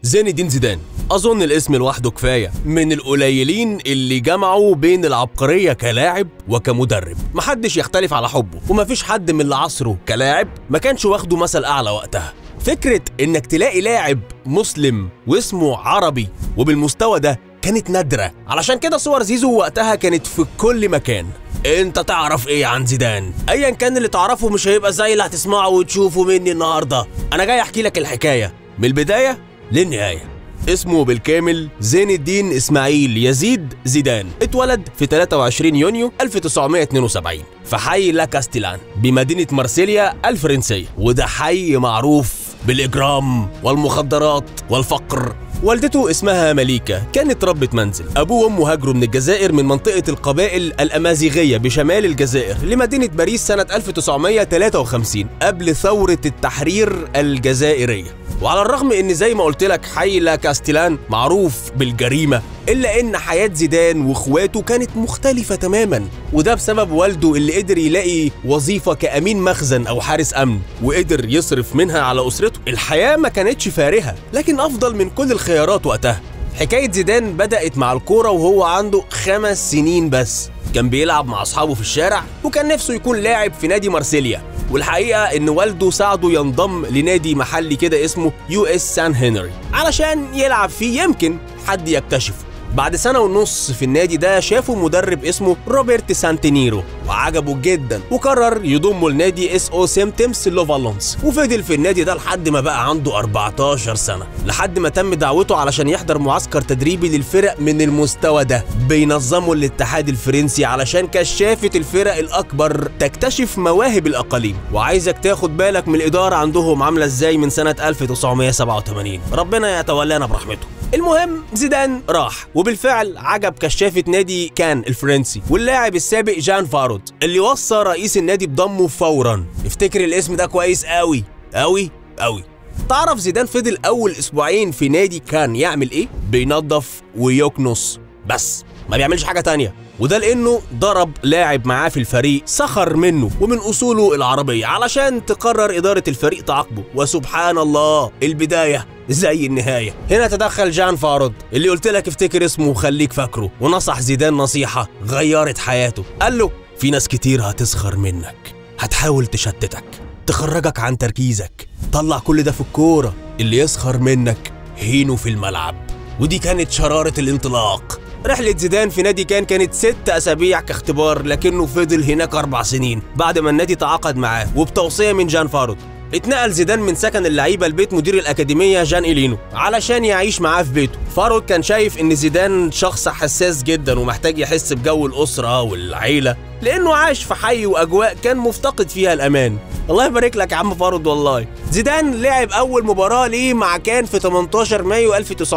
زين الدين زيدان أظن الاسم لوحده كفاية من القليلين اللي جمعوا بين العبقرية كلاعب وكمدرب محدش يختلف على حبه ومفيش حد من اللي عصره كلاعب ما كانش واخده مثل أعلى وقتها فكرة إنك تلاقي لاعب مسلم واسمه عربي وبالمستوى ده كانت نادرة علشان كده صور زيزو وقتها كانت في كل مكان انت تعرف ايه عن زيدان ايا كان اللي تعرفه مش هيبقى زي اللي هتسمعه وتشوفه مني النهارده انا جاي احكي لك الحكايه من البدايه للنهايه اسمه بالكامل زين الدين اسماعيل يزيد زيدان اتولد في 23 يونيو 1972 في حي لا كاستيلان بمدينة مارسيليا الفرنسية وده حي معروف بالإجرام والمخدرات والفقر والدته اسمها مليكة كانت ربة منزل أبوه وأمه هاجروا من الجزائر من منطقة القبائل الأمازيغية بشمال الجزائر لمدينة باريس سنة 1953 قبل ثورة التحرير الجزائرية وعلى الرغم ان زي ما قلت لك حي لا كاستيلان معروف بالجريمه الا ان حياه زيدان واخواته كانت مختلفه تماما وده بسبب والده اللي قدر يلاقي وظيفه كامين مخزن او حارس امن وقدر يصرف منها على اسرته الحياه ما كانتش فارهه لكن افضل من كل الخيارات وقتها حكايه زيدان بدات مع الكوره وهو عنده خمس سنين بس كان بيلعب مع اصحابه في الشارع وكان نفسه يكون لاعب في نادي مارسيليا والحقيقه ان والده ساعده ينضم لنادي محلي كده اسمه يو اس سان هنري علشان يلعب فيه يمكن حد يكتشفه بعد سنة ونص في النادي ده شافوا مدرب اسمه روبرت سانتينيرو وعجبه جدا وقرر يضمه لنادي اس او سيمتمس لوفالونس وفضل في النادي ده لحد ما بقى عنده 14 سنة لحد ما تم دعوته علشان يحضر معسكر تدريبي للفرق من المستوى ده بينظمه الاتحاد الفرنسي علشان كشافة الفرق الأكبر تكتشف مواهب الأقاليم وعايزك تاخد بالك من الإدارة عندهم عاملة ازاي من سنة 1987 ربنا يتولانا برحمته المهم زيدان راح وبالفعل عجب كشافة نادي كان الفرنسي واللاعب السابق جان فارود اللي وصى رئيس النادي بضمه فورا افتكر الاسم ده كويس قوي قوي قوي تعرف زيدان فضل اول اسبوعين في نادي كان يعمل ايه بينظف ويكنس بس ما بيعملش حاجه تانية وده لانه ضرب لاعب معاه في الفريق سخر منه ومن اصوله العربيه علشان تقرر اداره الفريق تعاقبه وسبحان الله البدايه زي النهايه هنا تدخل جان فارود اللي قلت لك افتكر اسمه وخليك فاكره ونصح زيدان نصيحه غيرت حياته قال له في ناس كتير هتسخر منك هتحاول تشتتك تخرجك عن تركيزك طلع كل ده في الكوره اللي يسخر منك هينه في الملعب ودي كانت شراره الانطلاق رحلة زيدان في نادي كان كانت ست أسابيع كاختبار لكنه فضل هناك أربع سنين بعد ما النادي تعاقد معاه وبتوصية من جان فارود اتنقل زيدان من سكن اللعيبة لبيت مدير الأكاديمية جان إلينو علشان يعيش معاه في بيته فارود كان شايف إن زيدان شخص حساس جدا ومحتاج يحس بجو الأسرة والعيلة لأنه عاش في حي وأجواء كان مفتقد فيها الأمان الله يبارك لك يا عم فارود والله زيدان لعب أول مباراة ليه مع كان في 18 مايو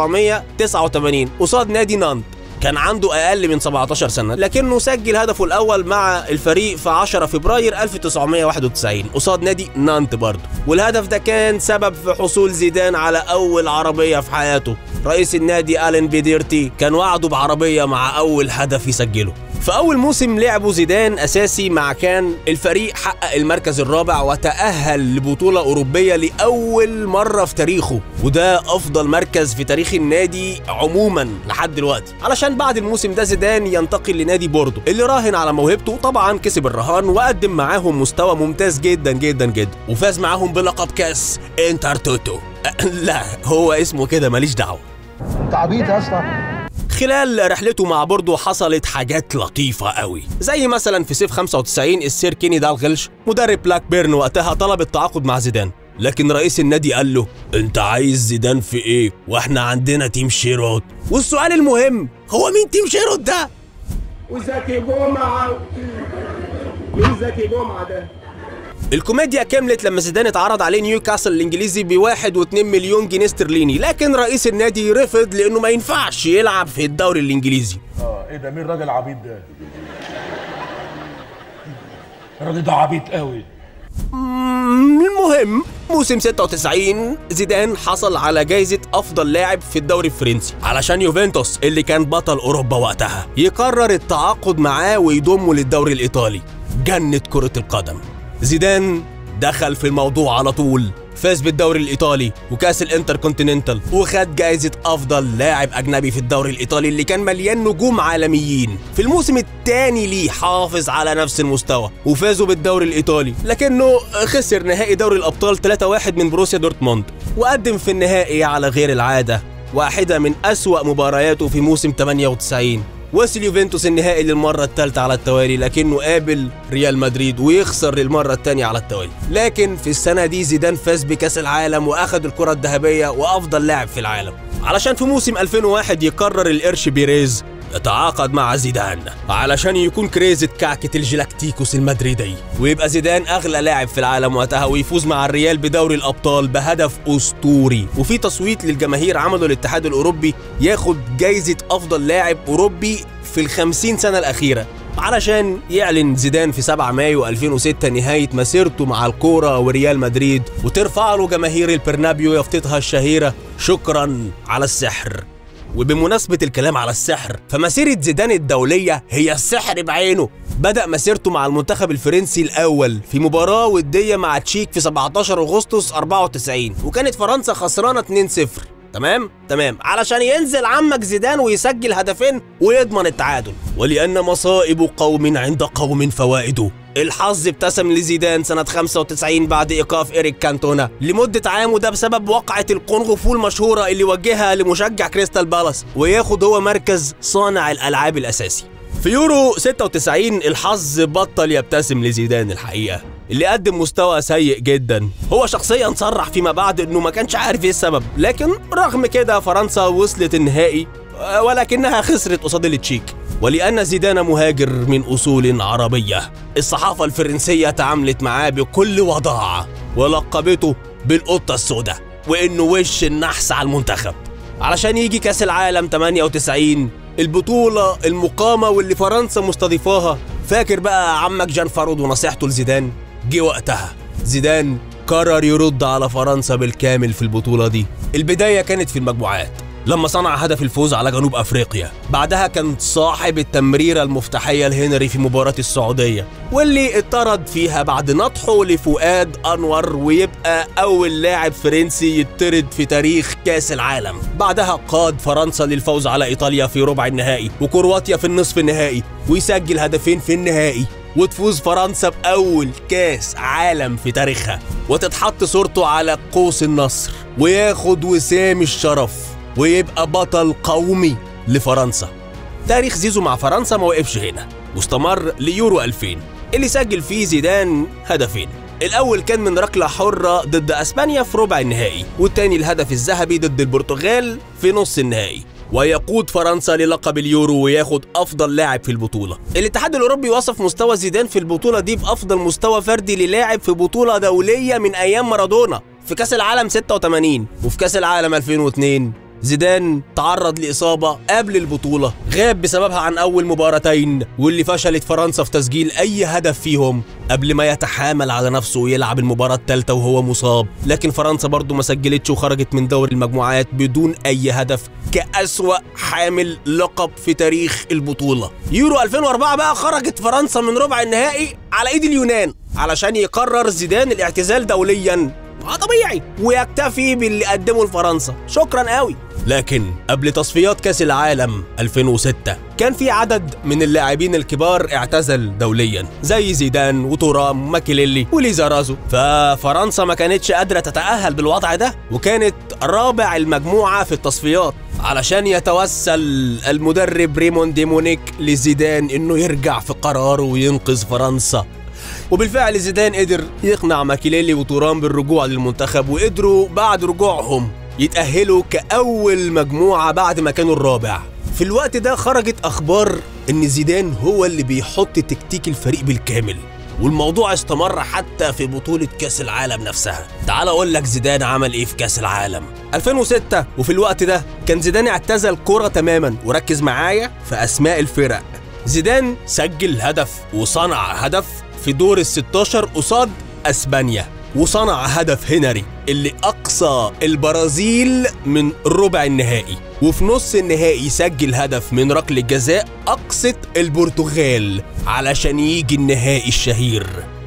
1989 قصاد نادي نانت كان عنده أقل من 17 سنة لكنه سجل هدفه الأول مع الفريق في 10 فبراير 1991 قصاد نادي نانت برضه والهدف ده كان سبب في حصول زيدان على أول عربية في حياته رئيس النادي ألين بيديرتي كان وعده بعربية مع أول هدف يسجله في أول موسم لعبه زيدان أساسي مع كان الفريق حقق المركز الرابع وتأهل لبطولة أوروبية لأول مرة في تاريخه وده أفضل مركز في تاريخ النادي عموما لحد دلوقتي علشان بعد الموسم ده زيدان ينتقل لنادي بوردو اللي راهن على موهبته طبعا كسب الرهان وقدم معاهم مستوى ممتاز جدا جدا جدا وفاز معاهم بلقب كاس انتر توتو لا هو اسمه كده ماليش دعوه انت عبيط يا اسطى خلال رحلته مع بوردو حصلت حاجات لطيفة قوي زي مثلا في صيف 95 السير كيني دالغلش مدرب بلاك بيرن وقتها طلب التعاقد مع زيدان لكن رئيس النادي قال له انت عايز زيدان في ايه واحنا عندنا تيم شيروت والسؤال المهم هو مين تيم شيروت ده وزكي جمعة مين زكي جمعة ده؟ الكوميديا كملت لما زيدان اتعرض عليه نيوكاسل الانجليزي بواحد واتنين مليون جنيه استرليني لكن رئيس النادي رفض لانه ما ينفعش يلعب في الدوري الانجليزي اه ايه ده مين الراجل العبيط ده الراجل ده عبيط قوي مم، المهم موسم 96 زيدان حصل على جايزة أفضل لاعب في الدوري الفرنسي علشان يوفنتوس اللي كان بطل أوروبا وقتها يقرر التعاقد معاه ويضمه للدوري الإيطالي جنة كرة القدم زيدان دخل في الموضوع على طول فاز بالدوري الايطالي وكاس الانتركونتيننتال وخد جائزه افضل لاعب اجنبي في الدوري الايطالي اللي كان مليان نجوم عالميين في الموسم الثاني ليه حافظ على نفس المستوى وفازوا بالدوري الايطالي لكنه خسر نهائي دوري الابطال 3-1 من بروسيا دورتموند وقدم في النهائي على غير العاده واحده من اسوا مبارياته في موسم 98 وصل يوفنتوس النهائي للمرة الثالثة على التوالي لكنه قابل ريال مدريد ويخسر للمرة الثانية على التوالي لكن في السنة دي زيدان فاز بكأس العالم وأخذ الكرة الذهبية وأفضل لاعب في العالم علشان في موسم 2001 يقرر القرش بيريز يتعاقد مع زيدان علشان يكون كريزة كعكة الجلاكتيكوس المدريدي ويبقى زيدان أغلى لاعب في العالم وقتها ويفوز مع الريال بدوري الأبطال بهدف أسطوري وفي تصويت للجماهير عمله الاتحاد الأوروبي ياخد جايزة أفضل لاعب أوروبي في الخمسين سنة الأخيرة علشان يعلن زيدان في 7 مايو 2006 نهاية مسيرته مع الكورة وريال مدريد وترفع له جماهير البرنابيو يافطتها الشهيرة شكرا على السحر وبمناسبة الكلام على السحر فمسيرة زيدان الدولية هي السحر بعينه بدأ مسيرته مع المنتخب الفرنسي الأول في مباراة ودية مع تشيك في 17 أغسطس 94 وكانت فرنسا خسرانة 2-0 تمام تمام علشان ينزل عمك زيدان ويسجل هدفين ويضمن التعادل ولأن مصائب قوم عند قوم فوائد الحظ ابتسم لزيدان سنة 95 بعد إيقاف إيريك كانتونا لمدة عام وده بسبب وقعة الكونغ فو المشهورة اللي وجهها لمشجع كريستال بالاس وياخد هو مركز صانع الألعاب الأساسي في يورو 96 الحظ بطل يبتسم لزيدان الحقيقة اللي قدم مستوى سيء جدا هو شخصيا صرح فيما بعد انه ما كانش عارف ايه السبب لكن رغم كده فرنسا وصلت النهائي آه، ولكنها خسرت قصاد التشيك ولأن زيدان مهاجر من أصول عربية الصحافة الفرنسية تعاملت معاه بكل وضاعة ولقبته بالقطة السوداء وإنه وش النحس على المنتخب علشان يجي كأس العالم 98 البطولة المقامة واللي فرنسا مستضيفاها فاكر بقى عمك جان فارود ونصيحته لزيدان جه وقتها زيدان قرر يرد على فرنسا بالكامل في البطولة دي البداية كانت في المجموعات لما صنع هدف الفوز على جنوب افريقيا بعدها كان صاحب التمريرة المفتاحية لهنري في مباراة السعودية واللي اتطرد فيها بعد نطحه لفؤاد انور ويبقى اول لاعب فرنسي يطرد في تاريخ كاس العالم بعدها قاد فرنسا للفوز على ايطاليا في ربع النهائي وكرواتيا في النصف النهائي ويسجل هدفين في النهائي وتفوز فرنسا بأول كاس عالم في تاريخها وتتحط صورته على قوس النصر وياخد وسام الشرف ويبقى بطل قومي لفرنسا تاريخ زيزو مع فرنسا ما وقفش هنا واستمر ليورو 2000 اللي سجل فيه زيدان هدفين الأول كان من ركلة حرة ضد أسبانيا في ربع النهائي والتاني الهدف الذهبي ضد البرتغال في نص النهائي ويقود فرنسا للقب اليورو وياخد افضل لاعب في البطوله الاتحاد الاوروبي وصف مستوى زيدان في البطوله دي بافضل مستوى فردي للاعب في بطوله دوليه من ايام مارادونا في كاس العالم 86 وفي كاس العالم 2002 زيدان تعرض لإصابة قبل البطولة غاب بسببها عن أول مباراتين واللي فشلت فرنسا في تسجيل أي هدف فيهم قبل ما يتحامل على نفسه ويلعب المباراة الثالثة وهو مصاب لكن فرنسا برضه ما سجلتش وخرجت من دوري المجموعات بدون أي هدف كأسوأ حامل لقب في تاريخ البطولة يورو 2004 بقى خرجت فرنسا من ربع النهائي على ايد اليونان علشان يقرر زيدان الاعتزال دوليا اه طبيعي ويكتفي باللي قدمه لفرنسا شكرا قوي لكن قبل تصفيات كاس العالم 2006 كان في عدد من اللاعبين الكبار اعتزل دوليا زي زيدان وتورام وماكيليلي وليزارازو ففرنسا ما كانتش قادرة تتأهل بالوضع ده وكانت رابع المجموعة في التصفيات علشان يتوسل المدرب ريمون دي مونيك لزيدان انه يرجع في قراره وينقذ فرنسا وبالفعل زيدان قدر يقنع ماكيليلي وتورام بالرجوع للمنتخب وقدروا بعد رجوعهم يتأهلوا كأول مجموعة بعد ما كانوا الرابع في الوقت ده خرجت أخبار إن زيدان هو اللي بيحط تكتيك الفريق بالكامل والموضوع استمر حتى في بطولة كأس العالم نفسها تعال أقول لك زيدان عمل إيه في كأس العالم 2006 وفي الوقت ده كان زيدان اعتزل كرة تماما وركز معايا في أسماء الفرق زيدان سجل هدف وصنع هدف في دور ال 16 قصاد اسبانيا وصنع هدف هنري اللي اقصى البرازيل من ربع النهائي وفي نص النهائي سجل هدف من ركله جزاء اقصت البرتغال علشان يجي النهائي الشهير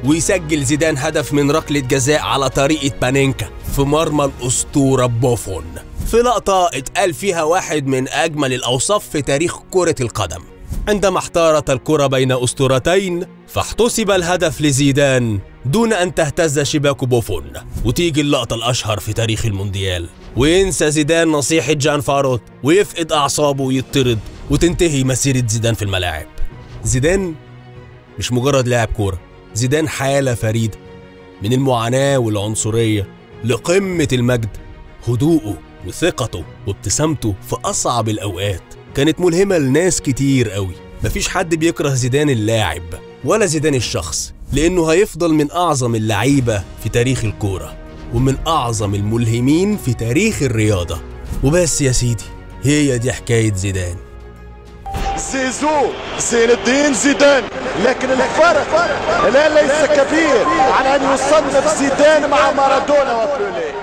ويسجل زيدان هدف من ركلة جزاء على طريقة بانينكا في مرمى الأسطورة بوفون في لقطة اتقال فيها واحد من أجمل الأوصاف في تاريخ كرة القدم عندما احتارت الكرة بين أسطورتين فاحتسب الهدف لزيدان دون أن تهتز شباك بوفون وتيجي اللقطة الأشهر في تاريخ المونديال وينسى زيدان نصيحة جان فاروت ويفقد أعصابه ويطرد وتنتهي مسيرة زيدان في الملاعب زيدان مش مجرد لاعب كورة زيدان حالة فريدة من المعاناة والعنصرية لقمة المجد هدوءه وثقته وابتسامته في أصعب الأوقات كانت ملهمة لناس كتير قوي مفيش حد بيكره زيدان اللاعب ولا زيدان الشخص لأنه هيفضل من أعظم اللعيبة في تاريخ الكورة ومن أعظم الملهمين في تاريخ الرياضة وبس يا سيدي هي دي حكاية زيدان زيزو زين الدين زيدان لكن الفرق لا ليس كبير على ان يصنف زيدان مع مارادونا وبيليه